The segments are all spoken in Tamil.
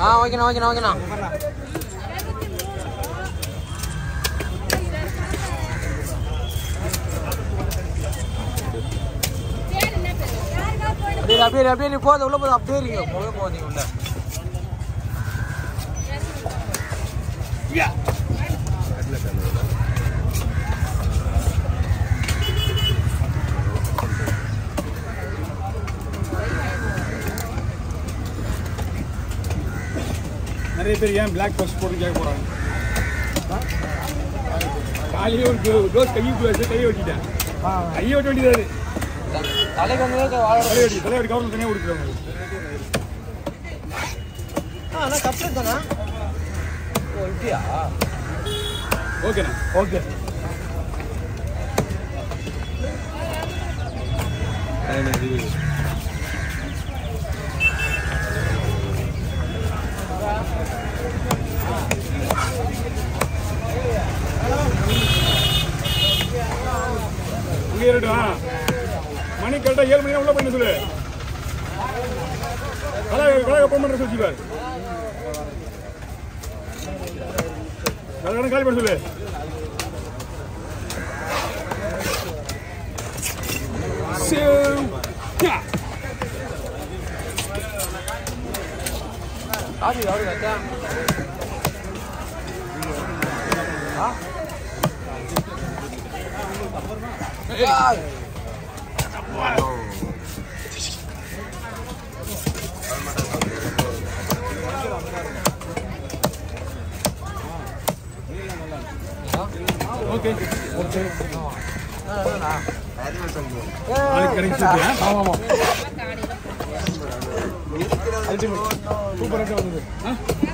ஆ ஓகேண்ணா ஓகேண்ணா ஓகேண்ணா அப்படியே இரு, அப்படியே இரு, அப்படியே நீ போதும் உள்ள போதும் அப்படியே இருங்க போக போதீங்க உள்ள நிறைய பேர் ஏன் பிளாக் பர்ஸ் போட்டு கேட்க போறாங்க காலையிலே ஒரு டோ- டோஸ் கையுக்குள்ள வச்சு கையை வெட்டிட்டேன் கையை வெட்ட வேண்டியது தலைக்கு வந்து வாழ தலை வெட்டி தலை வெட்டி கவர்மெண்ட் தனியாக கொடுக்குறவங்க ஆ அண்ணா கப்லெட் தானே ஓ இப்படியா ஓகேண்ணா ஓகே இங்கே இருக்கட்டும் மணி கரெக்டாக ஏழு மணி உள்ள பண்ணி சொல்லு கலா கலா ஓப்பன் பண்ணுற சொல்லி பாரு அதனால காலி பண்ண சொல்லு So, yeah. காஃபி எவ்வளோ வச்சா ஓகே ஏ, நாளைக்கு கடைக்கு சொல்லியா ஆமா ஆமா சூப்பராக வந்தது ஆ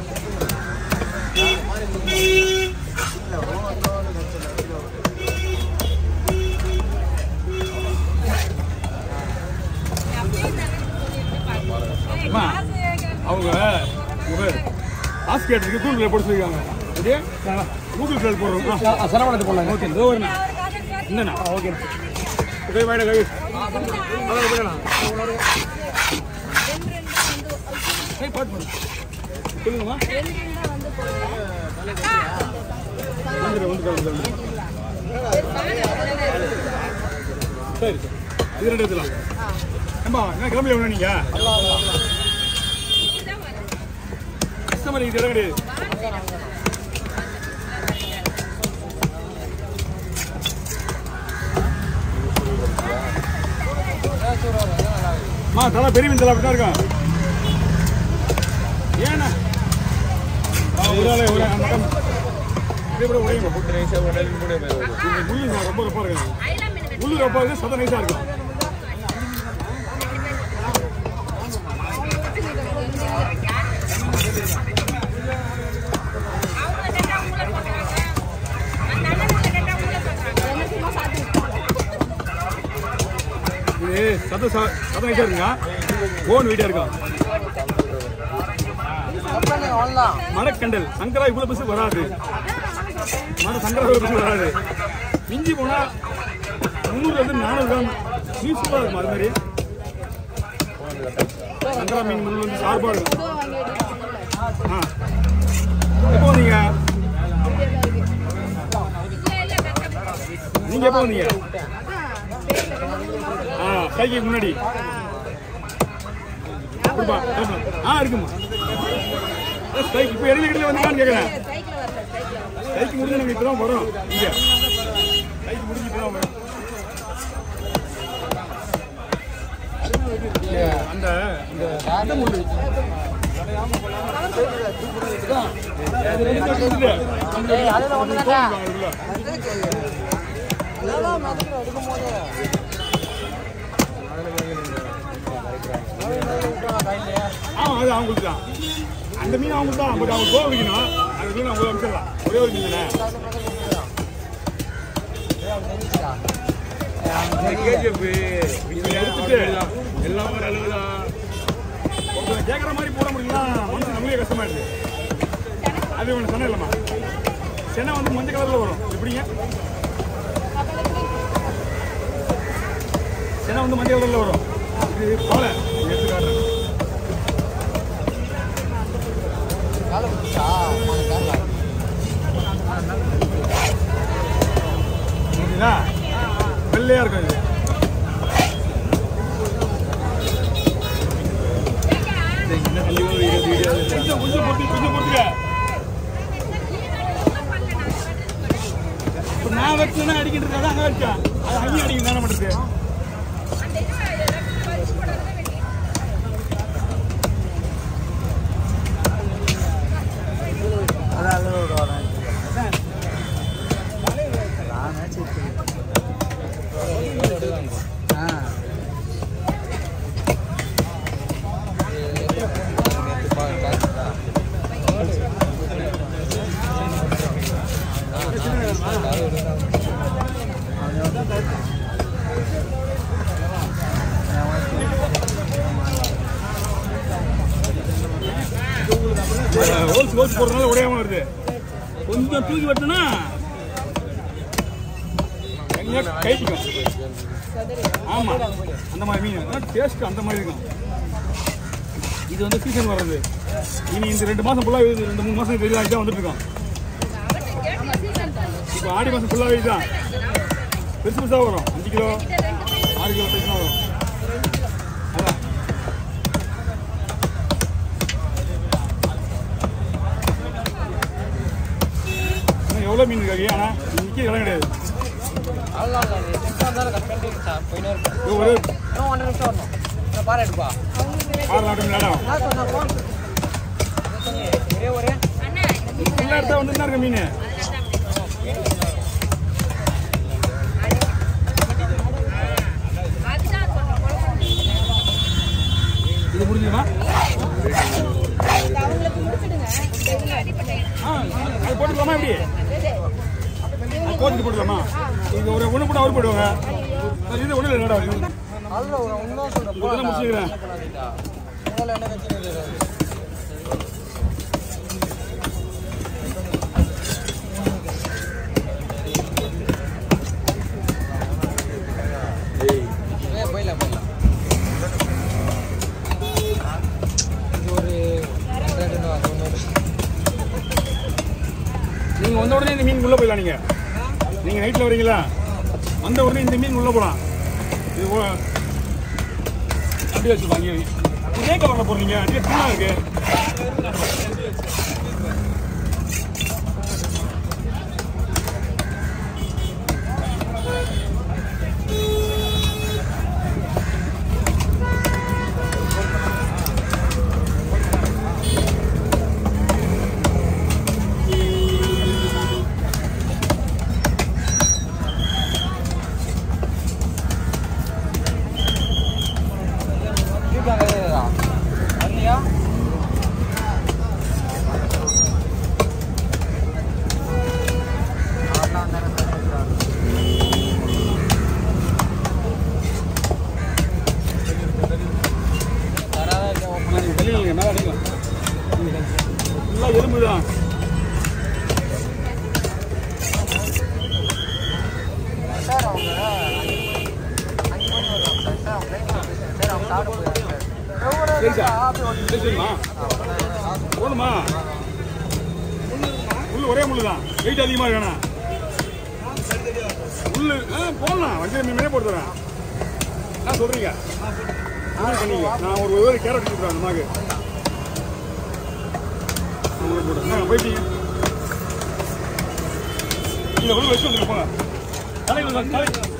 அம்மா, அவங்க இவர் ஆஸ்கேட்டருக்கு கூகுள் பே போட சொல்லியிருக்காங்க ஓகே கூகுள் பே போடுறோம் ஆ, சரவணத்து போடலாம் ஓகே இதோ வரேண்ணா என்னண்ணா ஓகே ஓகே வாடா கவி ஏய் பாட்டு பாடு சொல்லுங்கம்மா வந்துடு வந்து வந்து வந்து சரி சரி இது ரெண்டு எடுத்துலாம் ஏம்பா என்ன கிளம்பி வேணும் நீங்க கஸ்டமர் இது இடம் கிடையாது மா தலை பெரிய மீன் தலை அப்படிதான் இருக்கும் ஏண்ணா ஒரு ஆளே ஒரு ஆள் மட்டும் இதே கூட உடையும் முள்ளு ரொம்ப ரப்பா இருக்கு முள்ளு ரப்பா இருக்கு சத நைஸா இருக்கும் இது சத ச- சத நைஸா இருக்குங்க போன் வீடியா இருக்கும் அவ்வளோதான் மரக்கண்டல் சங்கரா இவ்வளவு பஸ் வராது மர சங்கரா இவ்வளவு பஸ் வராது மிஞ்சி போனா முந்நூறுல இருந்து நானூறு கிராம் யூஸ்ஃபுல்லாக இருக்கும் அது மாதிரி சங்கரா மீன் முள் வந்து ஷார்ப்பாக இருக்கும் ஆ எப்போ வந்தீங்க நீங்க எப்போ வந்தீங்க ஆ கைக்கு முன்னாடி கொடுப்பா கிளம்பலாம். ஆ இருக்குமா ஸ்ட்ரைக் இப்போ இடையில இடையில வந்தீங்களான்னு கேட்குறேன் ஸ்ட்ரைக் முடிஞ்சு நாங்கள் இப்போ தான் வரோம் இங்கே ஸ்ட்ரைக் முடிஞ்சு இப்போ தான் வரோம் அந்த இந்த அந்த முள்ளு. அது ரெண்டு கட்டு இருக்குது. அந்த ஏய், அதுல ஒண்ணு தானே. இருக்குல்ல. அதெல்லாம் மெதக்கிற எடுக்கும் போது ஆமா அது அவங்களுக்கு தான் அந்த மீன் அவங்களுக்கு தான் பட் அவங்க கோவ வைக்கணும் அந்த மீன் அவங்க அமைச்சிடலாம் ஒரே ஒரு மீன் எடுத்துட்டு எல்லாம் ஒரு அளவு தான் ஒருத்தர் கேட்குற மாதிரி போட முடியலன்னா மனசு நம்மளே கஷ்டமாயிடுது அது ஒன்று சொன்ன இல்லைம்மா சென்னை வந்து மஞ்சள் கலரில் வரும் எப்படிங்க சென்னை வந்து மஞ்சள் கலரில் வரும் இது போல எடுத்து காட்டுறேன் கொஞ்சம் கொஞ்சம் பொறுத்து கொஞ்சம் பொறுத்துக்க இப்ப நான் வச்சுனா அடிக்கிட்டு இருக்காது அங்க வச்சேன் அது அங்கேயும் அடிக்க தானே பண்ணுறது அதான் அளவு வரேன் நானே சரி ஆ ஹோல்ஸ் ஹோல்ஸ் போடுறதுனால உடையாம வருது கொஞ்சம் தூக்கி வெட்டினா எங்கேயா கைட்டிக்கும் ஆமா அந்த மாதிரி மீன் டேஸ்ட் அந்த மாதிரி இருக்கும் இது வந்து சீசன் வர்றது இனி இந்த ரெண்டு மாசம் ஃபுல்லாக இது ரெண்டு மூணு மாசம் வெளியே தான் வந்துட்டு இருக்கோம் இப்போ ஆடி மாசம் ஃபுல்லாகவே இதுதான் பெருசு பெருசாக வரும் அஞ்சு கிலோ ஆறு கிலோ சைஸ் வரும் அதான் இன்னும் எவ்வளோ மீன் இருக்காங்க ஆனால் நிற்க இடம் கிடையாது இது ஒரு பாரு எடுப்பா ஆறு நாட்டு மீன் இடம் என்ன சொன்ன போன் ஒரே ஒரே ஃபுல்லாக எடுத்தா வந்து இருக்க மீன் இது முடிஞ்சுமா ஆ அது போட்டுக்கலாமா எப்படி அது போட்டுட்டு போட்டுக்கலாமா இது ஒரு ஒன்று போட்டு அவர் போடுவாங்க அது இது ஒன்றும் இல்லை இது அல்ல ஒன்றும் சொல்கிறேன் இதெல்லாம் முடிச்சுக்கிறேன் உங்களை என்ன வச்சுருந்தது போயிடலாம் போயிடலாம் இது ஒரு ரெண்டு நாள் ஒன்று நீங்கள் வந்த உடனே இந்த மீன் உள்ளே போயிடலாம் நீங்கள் நீங்கள் நைட்டில் வரீங்களா வந்த உடனே இந்த மீன் உள்ளே போகலாம் இது ஓ- அப்படியே வச்சு வாங்கி இதே கவரில் போடுறீங்க அப்படியே சும்மா இருக்கு வரலையா நீங்கள் வெளியில் இல்லைங்க மேலே அடிக்கலாம் ஃபுல்லாக எலும்பு தான் சார் அவங்க அஞ்சு மணி வருவாங்க சார் சார் அவங்க லைட் பேசுகிறேன் சார் அவங்க சாப்பிட போயிருக்காங்க சரி சார் சரி சரிம்மா போதுமா முள்ளு ஒரே முள்ளு தான் வெயிட் அதிகமாக வேணாம் முள்ளு ஆ போடலாம் வண்டி மீனே போட்டு தரேன் என்ன சொல்கிறீங்க பண்ணிங்க நான் ஒரு ஒரு கேரட் கொடுக்குறேன் அந்த மாதிரி போயிட்டீங்க இந்த உள்ள வச்சு வந்துருப்போங்க தலையில் தலை